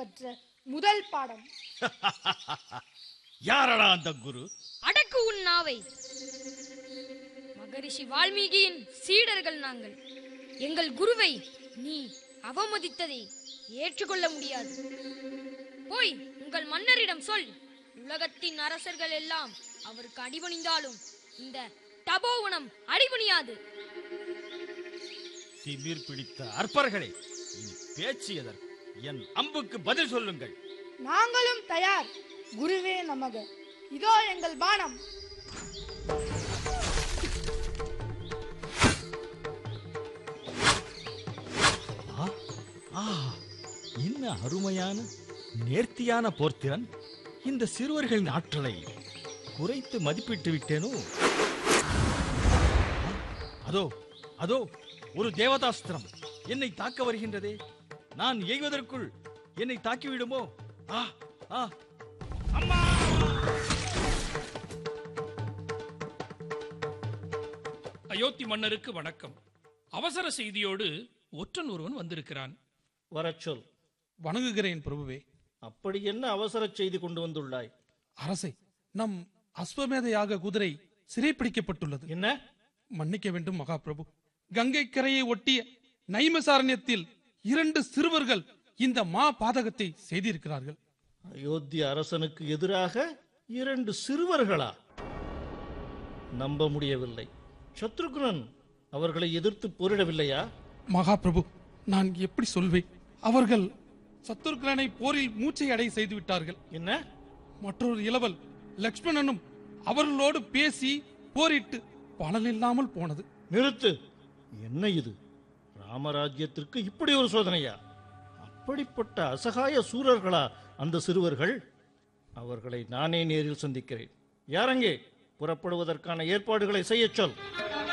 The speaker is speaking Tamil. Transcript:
கற்ற முதல் பாடம் யாரடா அந்த குரு அடக்கு உன் நாவை மகரிஷி வால்மீகியின் சீடர்கள் நாங்கள் எங்கள் குருவை நீ அவமதித்ததை ஏற்றுக்கொள்ள முடியாது போய் உங்கள் மன்னரிடம் சொல் உலகத்தின் அரசர்கள் எல்லாம் அவருக்கு அடிபணிந்தாலும் இந்த தபோவனம் அடிபணியாது திமிர் பிடித்த அற்பர்களே இனி பேச்சு எதற்கு என் அம்புக்கு பதில் சொல்லுங்கள் நாங்களும் தயார் குருவே நமக இதோ எங்கள் பானம் ஆ, ஆ, என்ன அருமையான நேர்த்தியான போர்த்திறன் இந்த சிறுவர்களின் ஆற்றலை குறைத்து மதிப்பிட்டு விட்டேனோ ஆ, அதோ அதோ ஒரு தேவதாஸ்திரம் என்னை தாக்க வருகின்றதே நான் எய்வதற்குள் என்னை தாக்கிவிடுமோ ஆ ஆ அம்மா அயோத்தி மன்னருக்கு வணக்கம் அவசர செய்தியோடு ஒற்றன் ஒருவன் வந்திருக்கிறான் வரச் சொல் வணங்குகிறேன் பிரபுவே அப்படி என்ன அவசர செய்தி கொண்டு வந்துள்ளாய் அரசே நம் அஸ்வமேத யாக குதிரை சிறைப்பிடிக்கப்பட்டுள்ளது என்ன மன்னிக்க வேண்டும் மகாபிரபு கங்கை கரையை ஒட்டிய நைமசாரண்யத்தில் இரண்டு சிறுவர்கள் இந்த மா பாதகத்தை செய்திருக்கிறார்கள் அயோத்தி அரசனுக்கு எதிராக இரண்டு சிறுவர்களா நம்ப முடியவில்லை சத்ருகுணன் அவர்களை எதிர்த்து போரிடவில்லையா மகாபிரபு நான் எப்படி சொல்வேன் அவர்கள் சத்துருக்கலனை போரில் மூச்சை அடை செய்து விட்டார்கள் என்ன மற்றொரு இளவல் லக்ஷ்மணனும் அவர்களோடு பேசி போரிட்டு பலனில்லாமல் போனது நிறுத்து என்ன இது ராமராஜ்யத்திற்கு இப்படி ஒரு சோதனையா அப்படிப்பட்ட அசகாய சூரர்களா அந்த சிறுவர்கள் அவர்களை நானே நேரில் சந்திக்கிறேன் யாரங்கே புறப்படுவதற்கான ஏற்பாடுகளை செய்யச் சொல்